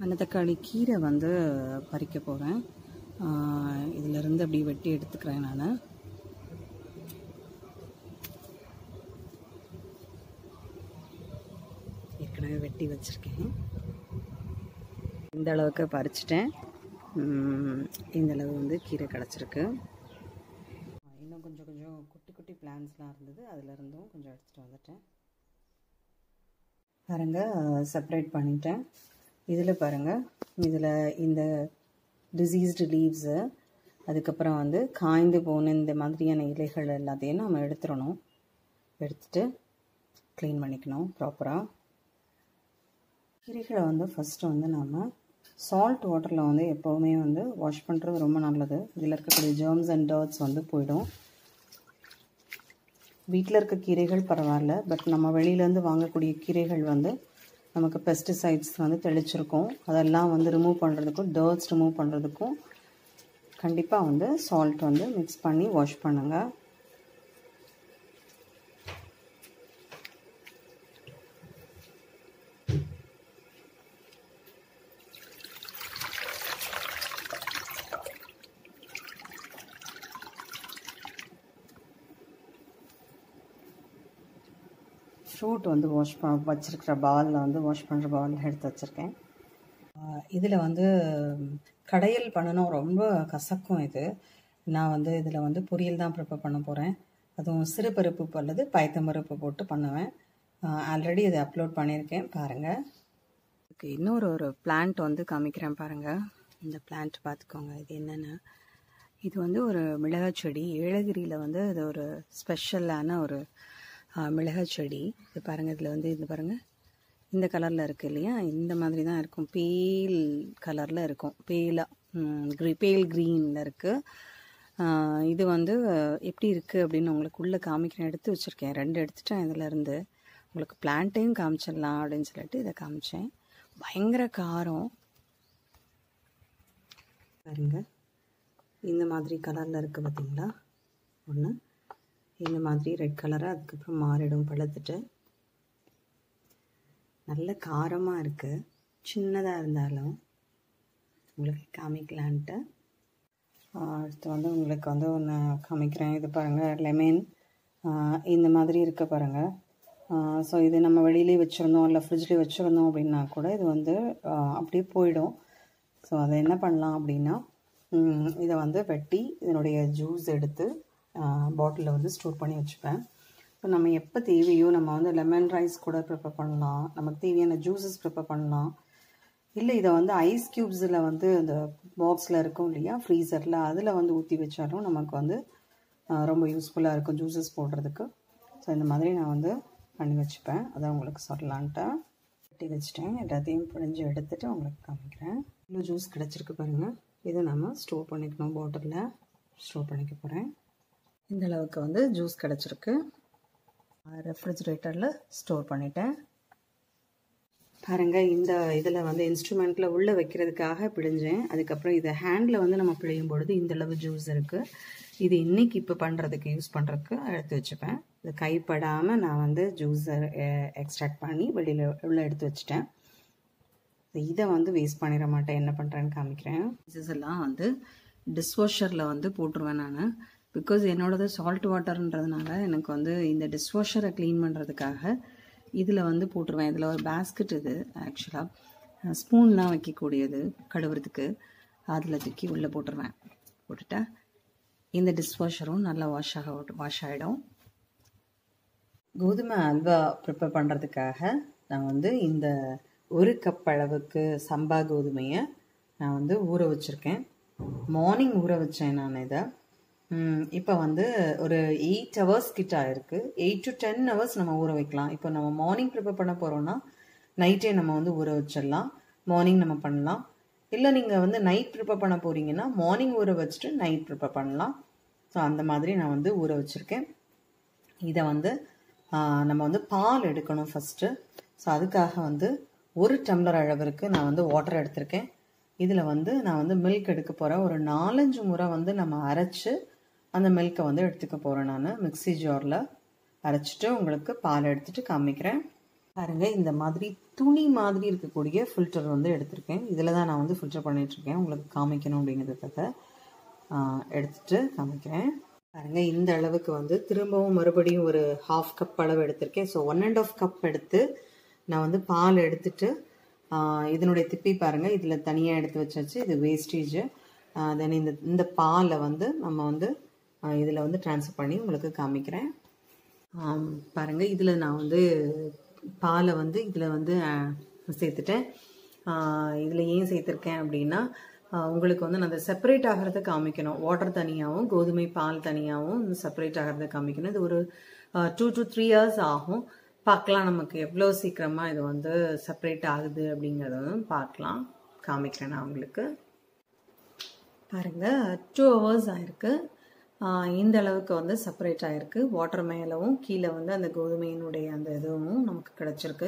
மணத்தக்காளி கீரை வந்து பறிக்க போகிறேன் இதிலிருந்து அப்படி வெட்டி எடுத்துக்கிறேன் நான் ஏற்கனவே வெட்டி வச்சுருக்கேன் இந்த அளவுக்கு பறிச்சிட்டேன் உம், இந்த அளவு வந்து கீரை கிடச்சிருக்கு இன்னும் கொஞ்சம் கொஞ்சம் குட்டி குட்டி பிளான்ஸ்லாம் இருந்தது அதிலிருந்தும் கொஞ்சம் எடுத்துகிட்டு வந்துட்டேன் பாருங்க செப்பரேட் பண்ணிட்டேன் இதில் பாருங்கள் இதில் இந்த டிசீஸ்டு லீவ்ஸு அதுக்கப்புறம் வந்து காய்ந்து போன இந்த மாதிரியான இலைகள் எல்லாத்தையும் நம்ம எடுத்துடணும் எடுத்துட்டு க்ளீன் பண்ணிக்கணும் ப்ராப்பராக கீரைகளை வந்து ஃபஸ்ட்டு வந்து நம்ம சால்ட் வாட்டரில் வந்து எப்போவுமே வந்து வாஷ் பண்ணுறது ரொம்ப நல்லது இதில் இருக்கக்கூடிய ஜெர்ம்ஸ் அண்ட் டர்ட்ஸ் வந்து போயிடும் வீட்டில் இருக்க கீரைகள் பரவாயில்ல பட் நம்ம வெளியிலேருந்து வாங்கக்கூடிய கீரைகள் வந்து நமக்கு பெஸ்டிசைட்ஸ் வந்து தெளிச்சிருக்கோம் அதெல்லாம் வந்து ரிமூவ் பண்ணுறதுக்கும் டர்ட்ஸ் ரிமூவ் பண்ணுறதுக்கும் கண்டிப்பாக வந்து சால்ட் வந்து மிக்ஸ் பண்ணி வாஷ் பண்ணுங்கள் ஃப்ரூட் வந்து வாஷ் ப வச்சுருக்கிற பவுலில் வந்து வாஷ் பண்ணுற பவுலில் எடுத்து வச்சுருக்கேன் இதில் வந்து கடையல் பண்ணணும் ரொம்ப கசக்கும் இது நான் வந்து இதில் வந்து பொரியல் தான் ப்ரிப்பேர் பண்ண போகிறேன் அதுவும் சிறுபருப்பு அல்லது பயத்தம்பருப்பு போட்டு பண்ணுவேன் ஆல்ரெடி இதை அப்லோட் பண்ணியிருக்கேன் பாருங்கள் இதுக்கு இன்னொரு ஒரு பிளான்ட் வந்து காமிக்கிறேன் பாருங்கள் இந்த பிளான்ட் பார்த்துக்கோங்க இது என்னென்னு இது வந்து ஒரு மிளகாய் செடி ஏலகிரியில் வந்து இது ஒரு ஸ்பெஷலான ஒரு மிளகாய் செடி இது பாருங்கள் இதில் வந்து இது பாருங்கள் இந்த கலரில் இருக்குது இல்லையா இந்த மாதிரி தான் இருக்கும் பேல் கலரில் இருக்கும் பேலாக க்ரீ பேல் க்ரீனில் இருக்குது இது வந்து எப்படி இருக்குது அப்படின்னு உங்களுக்கு உள்ளே காமிக்கிறேன் எடுத்து வச்சுருக்கேன் ரெண்டு எடுத்துட்டேன் இதில் இருந்து உங்களுக்கு பிளான்ட்டையும் காமிச்சிடலாம் அப்படின்னு சொல்லிட்டு இதை காமிச்சேன் பயங்கர காரம் பாருங்க இந்த மாதிரி கலரில் இருக்குது பார்த்தீங்களா ஒன்று இந்த மாதிரி ரெட் கலராக அதுக்கப்புறம் மாறிடும் பழுத்துட்டு நல்ல காரமாக இருக்குது சின்னதாக இருந்தாலும் உங்களுக்கு காமிக்கலான்ட்டு அடுத்து வந்து உங்களுக்கு வந்து ஒன்று காமிக்கிறேன் இது பாருங்கள் லெமன் இந்த மாதிரி இருக்க பாருங்கள் ஸோ இது நம்ம வெளியிலே வச்சுருந்தோம் இல்லை ஃப்ரிட்ஜ்லேயே வச்சுருந்தோம் அப்படின்னா கூட இது வந்து அப்படியே போயிடும் ஸோ அதை என்ன பண்ணலாம் அப்படின்னா இதை வந்து வெட்டி இதனுடைய ஜூஸ் எடுத்து பாட்டிலில் வந்து ஸ்டோர் பண்ணி வச்சுப்பேன் இப்போ நம்ம எப்போ தேவையோ நம்ம வந்து லெமன் ரைஸ் கூட ப்ரிப்பேர் பண்ணலாம் நமக்கு தேவையான ஜூஸஸ் ப்ரிப்பேர் பண்ணலாம் இல்லை இதை வந்து ஐஸ் க்யூப்ஸில் வந்து இந்த பாக்ஸில் இருக்கும் இல்லையா ஃப்ரீசரில் அதில் வந்து ஊற்றி வச்சாலும் நமக்கு வந்து ரொம்ப யூஸ்ஃபுல்லாக இருக்கும் ஜூஸஸ் போடுறதுக்கு ஸோ இந்த மாதிரி நான் வந்து பண்ணி வச்சுப்பேன் அதை உங்களுக்கு சொல்லலான்ட்டு வெட்டி வச்சுட்டேன் எல்லாத்தையும் பிழிஞ்சு எடுத்துகிட்டு உங்களுக்கு காமிக்கிறேன் இவ்வளோ ஜூஸ் கிடச்சிருக்கு பாருங்கள் இதை நம்ம ஸ்டோர் பண்ணிக்கணும் பாட்டிலில் ஸ்டோர் பண்ணிக்க போகிறேன் இந்த அளவுக்கு வந்து ஜூஸ் கிடச்சிருக்கு ரெஃப்ரிஜிரேட்டரில் ஸ்டோர் பண்ணிட்டேன் பாருங்கள் இந்த இதில் வந்து இன்ஸ்ட்ருமெண்ட்டில் உள்ளே வைக்கிறதுக்காக பிழிஞ்சேன் அதுக்கப்புறம் இதை ஹேண்டில் வந்து நம்ம பிழியும் பொழுது இந்த அளவு ஜூஸ் இருக்குது இது இன்றைக்கி இப்போ பண்ணுறதுக்கு யூஸ் பண்ணுறதுக்கு எடுத்து வச்சுப்பேன் இது கைப்படாமல் நான் வந்து ஜூஸை எக்ஸ்ட்ராக்ட் பண்ணி வெளியில் உள்ளே எடுத்து வச்சுட்டேன் இதை வந்து வேஸ்ட் பண்ணிட மாட்டேன் என்ன பண்ணுறேன்னு காமிக்கிறேன் ஜூஸ் எல்லாம் வந்து டிஷ்வாஷரில் வந்து போட்டுருவேன் நான் பிகாஸ் என்னோடது சால்ட் வாட்டர்ன்றதுனால எனக்கு வந்து இந்த டிஷ்வாஷரை க்ளீன் பண்ணுறதுக்காக இதில் வந்து போட்டுருவேன் இதில் ஒரு பேஸ்கெட் இது ஆக்சுவலாக ஸ்பூன்லாம் வைக்கக்கூடியது கழுவுறதுக்கு அதில் தூக்கி உள்ளே போட்டுருவேன் போட்டுட்டா இந்த டிஷ்வாஷரும் நல்லா வாஷ் ஆக வாஷ் ஆகிடும் கோதுமை அல்வா ப்ரிப்பேர் பண்ணுறதுக்காக நான் வந்து இந்த ஒரு கப் அளவுக்கு சம்பா கோதுமையை நான் வந்து ஊற வச்சுருக்கேன் மார்னிங் ஊற வச்சேன் நான் இதை இப்போ வந்து ஒரு எயிட் ஹவர்ஸ் கிட்ட ஆயிருக்கு எயிட் டு டென் ஹவர்ஸ் நம்ம ஊற வைக்கலாம் இப்போ நம்ம மார்னிங் ப்ரிப்பேர் பண்ண போகிறோன்னா நைட்டே நம்ம வந்து ஊற வச்சிடலாம் மார்னிங் நம்ம பண்ணலாம் இல்லை நீங்கள் வந்து நைட் ப்ரிப்பேர் பண்ண போகிறீங்கன்னா மார்னிங் ஊற வச்சுட்டு நைட் ப்ரிப்பேர் பண்ணலாம் ஸோ அந்த மாதிரி நான் வந்து ஊற வச்சுருக்கேன் இதை வந்து நம்ம வந்து பால் எடுக்கணும் ஃபஸ்ட்டு ஸோ அதுக்காக வந்து ஒரு டம்ளர் அளவிற்கு நான் வந்து வாட்டர் எடுத்திருக்கேன் இதில் வந்து நான் வந்து மில்க் எடுக்க போகிறேன் ஒரு நாலஞ்சு முறை வந்து நம்ம அரைச்சி அந்த மில்கை வந்து எடுத்துக்க போகிறேன் நான் மிக்சி ஜாரில் அரைச்சிட்டு உங்களுக்கு பால் எடுத்துகிட்டு காமிக்கிறேன் பாருங்க இந்த மாதிரி துணி மாதிரி இருக்கக்கூடிய ஃபில்டர் வந்து எடுத்திருக்கேன் இதில் தான் நான் வந்து ஃபில்டர் பண்ணிகிட்ருக்கேன் உங்களுக்கு காமிக்கணும் அப்படிங்கிறதுக்காக எடுத்துட்டு காமிக்கிறேன் பாருங்க இந்த அளவுக்கு வந்து திரும்பவும் மறுபடியும் ஒரு ஹாஃப் கப் அளவு எடுத்திருக்கேன் so one and half cup எடுத்து நான் வந்து பால் எடுத்துட்டு இதனுடைய திப்பி பாருங்க இதில் தனியாக எடுத்து வச்சாச்சு இது வேஸ்டேஜ் தென் இந்த இந்த பாலை வந்து நம்ம வந்து இதில் வந்து ட்ரான்ஸ்ஃபர் பண்ணி உங்களுக்கு காமிக்கிறேன் பாருங்க இதில் நான் வந்து பாலை வந்து இதில் வந்து சேர்த்துட்டேன் இதில் ஏன் சேர்த்துருக்கேன் அப்படின்னா உங்களுக்கு வந்து நான் அதை செப்பரேட் ஆகிறத காமிக்கணும் வாட்டர் தனியாகவும் கோதுமை பால் தனியாகவும் செப்பரேட் ஆகிறத காமிக்கணும் இது ஒரு டூ டு த்ரீ இயர்ஸ் ஆகும் பார்க்கலாம் நமக்கு எவ்வளோ சீக்கிரமாக இது வந்து செப்பரேட் ஆகுது அப்படிங்கிறத பார்க்கலாம் காமிக்கிறேன் நான் உங்களுக்கு பாருங்கள் டூ ஹவர்ஸ் ஆயிருக்கு இந்த அளவுக்கு வந்து செப்பரேட் ஆகிருக்கு வாட்டர் மேலவும் கீழே வந்து அந்த கோதுமையினுடைய அந்த இதுவும் நமக்கு கிடச்சிருக்கு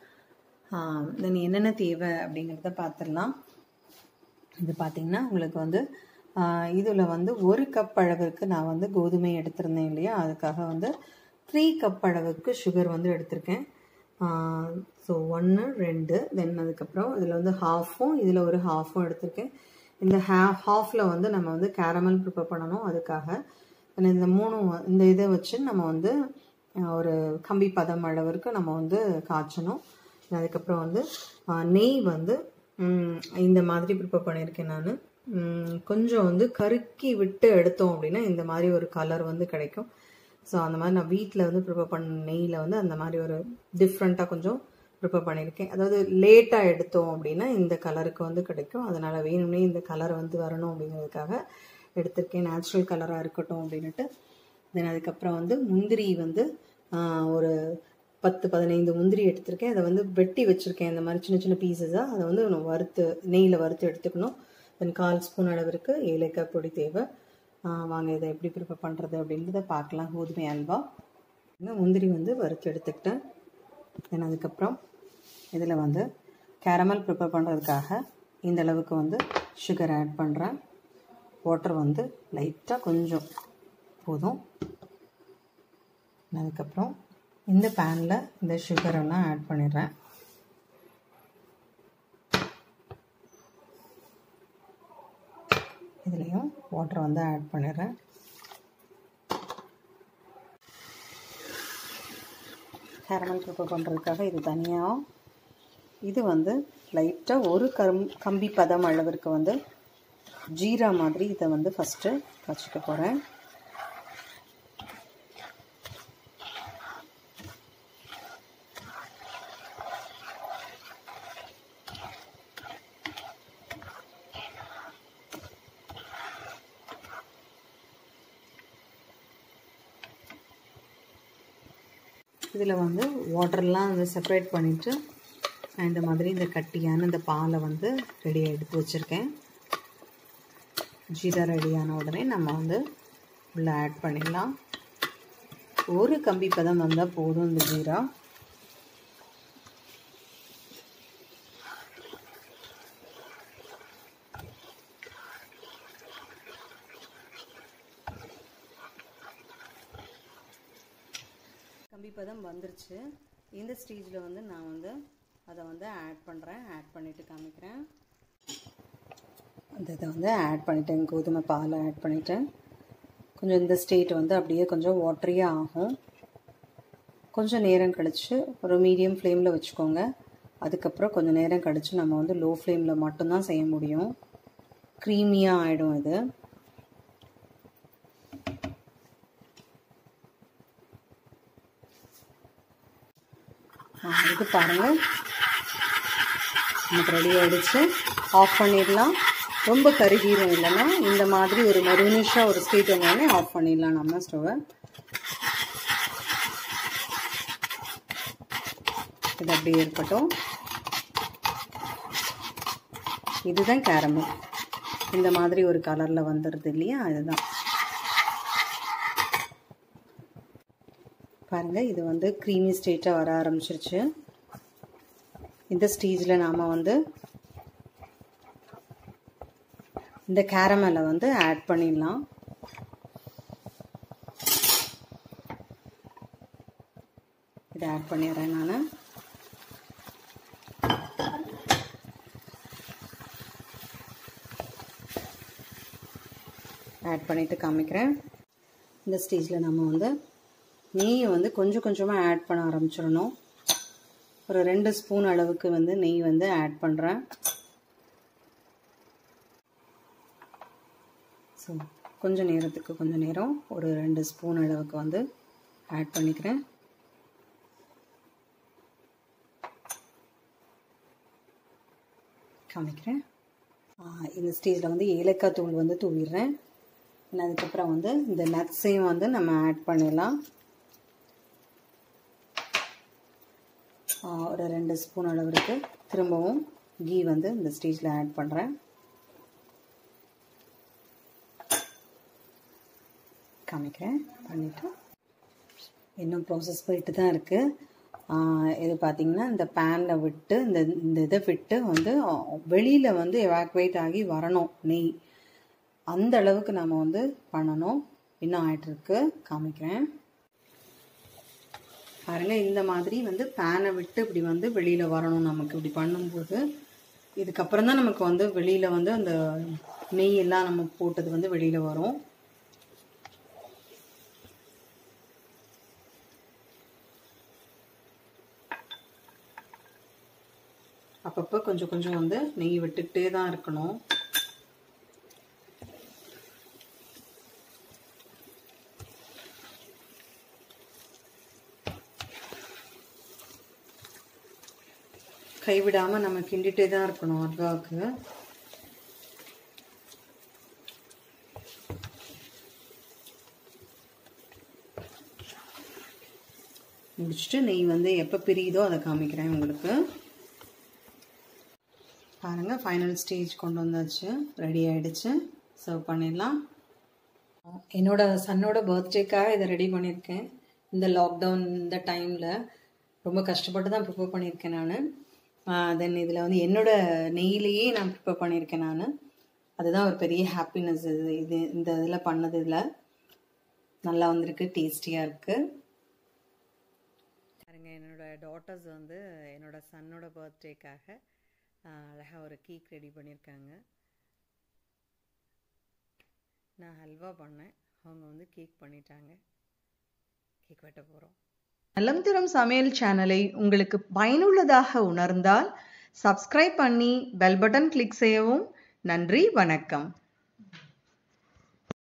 தென் என்னென்ன தேவை அப்படிங்கிறத பார்த்துடலாம் இது பார்த்திங்கன்னா உங்களுக்கு வந்து இதில் வந்து ஒரு கப் அளவுக்கு நான் வந்து கோதுமை எடுத்திருந்தேன் இல்லையா அதுக்காக வந்து த்ரீ கப் அளவுக்கு சுகர் வந்து எடுத்திருக்கேன் ஸோ ஒன்று ரெண்டு தென் அதுக்கப்புறம் இதில் வந்து ஹாஃபும் இதில் ஒரு ஹாஃபும் எடுத்திருக்கேன் இந்த ஹே ஹாஃபில் வந்து நம்ம வந்து கேரமல் ப்ரிப்பேர் பண்ணணும் அதுக்காக இந்த மூணு இந்த இதை வச்சு நம்ம வந்து ஒரு கம்பி பதம் அளவிற்கு நம்ம வந்து காய்ச்சணும் அதுக்கப்புறம் வந்து நெய் வந்து இந்த மாதிரி ப்ரிப்பேர் பண்ணியிருக்கேன் நான் கொஞ்சம் வந்து கருக்கி விட்டு எடுத்தோம் அப்படின்னா இந்த மாதிரி ஒரு கலர் வந்து கிடைக்கும் ஸோ அந்த மாதிரி நான் வீட்டில் வந்து ப்ரிப்பேர் பண்ண நெய்யில் வந்து அந்த மாதிரி ஒரு டிஃப்ரெண்ட்டாக கொஞ்சம் ப்ரிப்பேர் பண்ணியிருக்கேன் அதாவது லேட்டாக எடுத்தோம் அப்படின்னா இந்த கலருக்கு வந்து கிடைக்கும் அதனால் வேணும்னே இந்த கலர் வந்து வரணும் அப்படிங்கிறதுக்காக எடுத்திருக்கேன் நேச்சுரல் கலராக இருக்கட்டும் அப்படின்ட்டு தென் அதுக்கப்புறம் வந்து முந்திரி வந்து ஒரு பத்து பதினைந்து முந்திரி எடுத்திருக்கேன் அதை வந்து வெட்டி வச்சுருக்கேன் இந்த மாதிரி சின்ன சின்ன பீசஸாக அதை வந்து வறுத்து நெய்யில் வறுத்து எடுத்துக்கணும் தென் கால் ஸ்பூன் அளவிற்கு ஏலக்காய் பொடி தேவை வாங்க இதை எப்படி ப்ரிப்பேர் பண்ணுறது அப்படின்றத பார்க்கலாம் கோதுமை அல்வா முந்திரி வந்து வறுத்து எடுத்துக்கிட்டேன் தென் அதுக்கப்புறம் இதில் வந்து கேரமல் ப்ரிப்பேர் பண்ணுறதுக்காக இந்த அளவுக்கு வந்து சுகர் ஆட் பண்ணுறேன் வாட்டர் வந்து லைட்டாக கொஞ்சம் போதும் அதுக்கப்புறம் இந்த பேனில் இந்த சுகரெல்லாம் ஆட் பண்ணிடுறேன் இதுலேயும் வாட்டர் வந்து ஆட் பண்ணிடுறேன் கேரமல் ப்ரிப்பேர் பண்ணுறதுக்காக இது தனியாக இது வந்து லைட்டாக ஒரு கம் கம்பி பதம் அளவிற்கு வந்து ஜீரா மாதிரி இதை வந்து ஃபஸ்ட்டு வச்சுக்க போகிறேன் இதில் வந்து வாட்டர்லாம் வந்து செப்பரேட் பண்ணிவிட்டு நான் இந்த மாதிரி இந்த கட்டியான இந்த பாலை வந்து ரெடியாக எடுத்து வச்சுருக்கேன் ஜீரா ரெடியான உடனே நம்ம வந்து உள்ளே ஆட் பண்ணிடலாம் ஒரு கம்பி பதம் வந்தால் போதும் இந்த ஜீரா கம்பி பதம் வந்துருச்சு இந்த ஸ்டேஜில் வந்து நான் வந்து அதை வந்து ஆட் பண்ணுறேன் ஆட் பண்ணிவிட்டு காமிக்கிறேன் அந்த இதை வந்து ஆட் பண்ணிட்டேன் கோதுமை பாலை ஆட் பண்ணிட்டேன் கொஞ்சம் இந்த ஸ்டேட் வந்து அப்படியே கொஞ்சம் வாட்டரியாக ஆகும் கொஞ்சம் நேரம் கழித்து ஒரு மீடியம் ஃப்ளேமில் வச்சுக்கோங்க அதுக்கப்புறம் கொஞ்சம் நேரம் கழித்து நம்ம வந்து லோ ஃப்ளேமில் மட்டும்தான் செய்ய முடியும் க்ரீமியாக ஆகிடும் இது இது பாருங்கள் நமக்கு ரெடி ஆகிடுச்சு ஆஃப் பண்ணிடலாம் ரொம்ப கருகீரும் இல்லைன்னா இந்த மாதிரி ஒரு மெரூனிஷாக ஒரு ஸ்டேட் வந்தோடனே ஆஃப் பண்ணிடலாம் நம்ம ஸ்டவ்வை இது அப்படியே இருக்கட்டும் இதுதான் கேரமல் இந்த மாதிரி ஒரு கலரில் வந்துடுது இல்லையா இதுதான் பாருங்கள் இது வந்து க்ரீமி ஸ்டேட்டாக வர ஆரம்பிச்சிருச்சு இந்த ஸ்டேஜில் நாம் வந்து இந்த கேரமலை வந்து ஆட் பண்ணிடலாம் இதை ஆட் பண்ணிடுறேன் நான் ஆட் பண்ணிவிட்டு காமிக்கிறேன் இந்த ஸ்டேஜில் நம்ம வந்து நெய்யை வந்து கொஞ்சம் கொஞ்சமாக ஆட் பண்ண ஆரம்பிச்சிடணும் ஒரு ரெண்டு ஸ்பூன் அளவுக்கு வந்து நெய் வந்து ஆட் பண்ணுறேன் ஸோ கொஞ்சம் நேரத்துக்கு கொஞ்சம் நேரம் ஒரு ரெண்டு ஸ்பூன் அளவுக்கு வந்து ஆட் பண்ணிக்கிறேன் காமிக்கிறேன் இந்த ஸ்டேஜில் வந்து ஏலக்காய் தூள் வந்து தூவிடுறேன் அதுக்கப்புறம் வந்து இந்த நட்ஸையும் வந்து நம்ம ஆட் பண்ணிடலாம் ஒரு ரெண்டு ஸ்பூன் அளவுக்கு திரும்பவும் கீ வந்து இந்த ஸ்டேஜில் ஆட் பண்ணுறேன் காமிக்கிறேன் பண்ணிவிட்டு இன்னும் ப்ராசஸ் போயிட்டு தான் இருக்குது இது பார்த்திங்கன்னா இந்த பேனில் விட்டு இந்த இந்த இதை விட்டு வந்து வெளியில் வந்து எவாக்குவேட் ஆகி வரணும் நெய் அந்த அளவுக்கு நம்ம வந்து பண்ணணும் இன்னும் ஆகிட்டுருக்கு காமிக்கிறேன் பாருங்கள் இந்த மாதிரி வந்து பேனை விட்டு இப்படி வந்து வெளியில் வரணும் நமக்கு இப்படி பண்ணும்போது இதுக்கப்புறம் தான் நமக்கு வந்து வெளியில் வந்து அந்த நெய் எல்லாம் நம்ம போட்டது வந்து வெளியில் வரும் அப்பப்போ கொஞ்சம் கொஞ்சம் வந்து நெய் விட்டுக்கிட்டே தான் இருக்கணும் கைவிடாமல் நம்ம கிண்டிகிட்டே தான் இருக்கணும் அல்வாவுக்கு முடிச்சுட்டு நெய் வந்து எப்போ பிரியுதோ அதை காமிக்கிறேன் உங்களுக்கு பாருங்கள் ஃபைனல் ஸ்டேஜ் கொண்டு வந்தாச்சு ரெடி ஆகிடுச்சு சர்வ் பண்ணிடலாம் என்னோட சன்னோட பர்த்டேக்காக இதை ரெடி பண்ணியிருக்கேன் இந்த லாக்டவுன் இந்த டைமில் ரொம்ப கஷ்டப்பட்டு தான் ப்ரிப்பேர் பண்ணியிருக்கேன் நான் தென் இதில் வந்து என்னோட நெய்லேயே நான் ப்ரிப்பேர் பண்ணியிருக்கேன் நான் அதுதான் ஒரு பெரிய ஹாப்பினஸ் இது இது இந்த இதில் பண்ணது இதில் நல்லா வந்திருக்கு டேஸ்டியாக இருக்குது பாருங்க என்னோட டாட்டர்ஸ் வந்து என்னோட சன்னோட பர்த்டேக்காக அழகாக ஒரு கேக் ரெடி பண்ணியிருக்காங்க நான் ஹல்வா பண்ணேன் அவங்க வந்து கேக் பண்ணிட்டாங்க கேக் வெட்ட போகிறோம் நலம் தரும் சமையல் சேனலை உங்களுக்கு பயனுள்ளதாக உணர்ந்தால் சப்ஸ்கிரைப் பண்ணி பெல் பட்டன் கிளிக் செய்யவும் நன்றி வணக்கம்